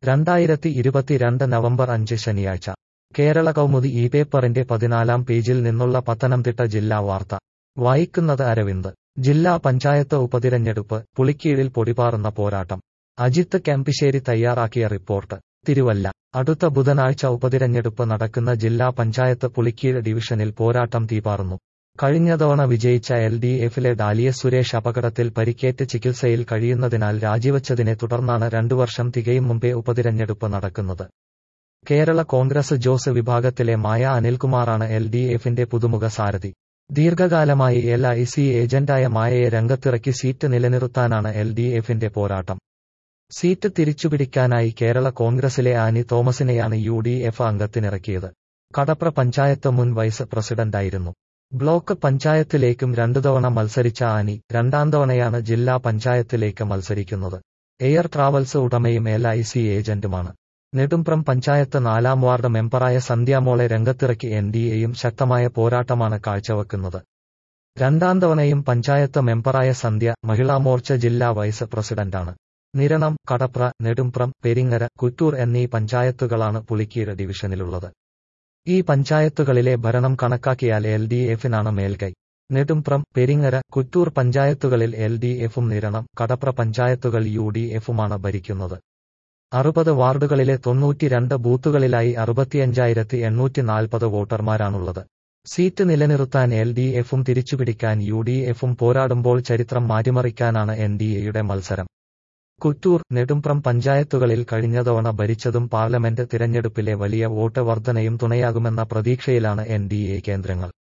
രണ്ടായിരത്തി ഇരുപത്തിരണ്ട് നവംബർ അഞ്ച് ശനിയാഴ്ച കേരള കൗമുദി ഈ പേപ്പറിന്റെ പതിനാലാം പേജിൽ നിന്നുള്ള പത്തനംതിട്ട ജില്ലാ വാർത്ത വായിക്കുന്നത് അരവിന്ദ് ജില്ലാ പഞ്ചായത്ത് ഉപതിരഞ്ഞെടുപ്പ് പുളിക്കീഴിൽ പൊടിപാറുന്ന പോരാട്ടം അജിത്ത് ക്യാമ്പിശ്ശേരി തയ്യാറാക്കിയ റിപ്പോർട്ട് തിരുവല്ല അടുത്ത ബുധനാഴ്ച ഉപതിരഞ്ഞെടുപ്പ് നടക്കുന്ന ജില്ലാ പഞ്ചായത്ത് പുളിക്കീഴ് ഡിവിഷനിൽ പോരാട്ടം തീപാറുന്നു കഴിഞ്ഞ തവണ വിജയിച്ച എൽ ഡി എഫിലെ ഡാലിയ സുരേഷ് അപകടത്തിൽ പരിക്കേറ്റ് ചികിത്സയിൽ കഴിയുന്നതിനാൽ രാജിവച്ചതിനെ തുടർന്നാണ് രണ്ടു വർഷം തികയും മുമ്പേ ഉപതിരഞ്ഞെടുപ്പ് നടക്കുന്നത് കേരള കോൺഗ്രസ് ജോസ് വിഭാഗത്തിലെ മായ അനിൽകുമാറാണ് എൽ ഡി എഫിന്റെ പുതുമുഖ സാരഥി ദീർഘകാലമായി എൽ ഐ സി ഏജന്റായ മായയെ രംഗത്തിറക്കി സീറ്റ് നിലനിർത്താനാണ് എൽ ഡി എഫിന്റെ പോരാട്ടം സീറ്റ് തിരിച്ചുപിടിക്കാനായി കേരള കോൺഗ്രസിലെ ആനി തോമസിനെയാണ് യു ഡി എഫ് അംഗത്തിനിറക്കിയത് കടപ്ര പഞ്ചായത്ത് മുൻ വൈസ് പ്രസിഡന്റായിരുന്നു ബ്ലോക്ക് പഞ്ചായത്തിലേക്കും രണ്ടു തവണ മത്സരിച്ച ആനി രണ്ടാം തവണയാണ് ജില്ലാ പഞ്ചായത്തിലേക്ക് മത്സരിക്കുന്നത് എയർ ട്രാവൽസ് ഉടമയും എൽ ഐ സി ഏജന്റുമാണ് നെടുംപ്രം പഞ്ചായത്ത് നാലാം വാർഡ് മെമ്പറായ സന്ധ്യാമോളെ രംഗത്തിറക്കി എൻ ഡി എയും ശക്തമായ പോരാട്ടമാണ് കാഴ്ചവെക്കുന്നത് രണ്ടാം തവണയും പഞ്ചായത്ത് മെമ്പറായ സന്ധ്യ മഹിളാ മോർച്ച ജില്ലാ വൈസ് പ്രസിഡന്റാണ് നിരണം കടപ്ര നെടുംപ്രം പെരിങ്ങര കുറ്റൂർ എന്നീ പഞ്ചായത്തുകളാണ് പുളിക്കീട് ഡിവിഷനിലുള്ളത് ഈ പഞ്ചായത്തുകളിലെ ഭരണം കണക്കാക്കിയാൽ എൽ ഡി എഫിനാണ് മേൽക്കൈ നെടുംപ്രം പെരിങ്ങര കുറ്റൂർ പഞ്ചായത്തുകളിൽ എൽ ഡി എഫും നിരണം കടപ്ര പഞ്ചായത്തുകൾ യു ഡി എഫുമാണ് ഭരിക്കുന്നത് അറുപത് വാർഡുകളിലെ തൊണ്ണൂറ്റിരണ്ട് ബൂത്തുകളിലായി അറുപത്തിയഞ്ചായിരത്തി എണ്ണൂറ്റി നാൽപ്പത് വോട്ടർമാരാണുള്ളത് സീറ്റ് നിലനിർത്താൻ എൽ ഡി എഫും തിരിച്ചുപിടിക്കാൻ യു ഡി എഫും പോരാടുമ്പോൾ ചരിത്രം മാറ്റിമറിക്കാനാണ് എൻ ഡി എയുടെ മത്സരം കുറ്റൂർ നെടുംപ്രം പഞ്ചായത്തുകളിൽ കഴിഞ്ഞ തവണ ഭരിച്ചതും പാർലമെന്റ് തിരഞ്ഞെടുപ്പിലെ വലിയ വോട്ട് വർധനയും തുണയാകുമെന്ന പ്രതീക്ഷയിലാണ് എൻ ഡി എ കേന്ദ്രങ്ങൾ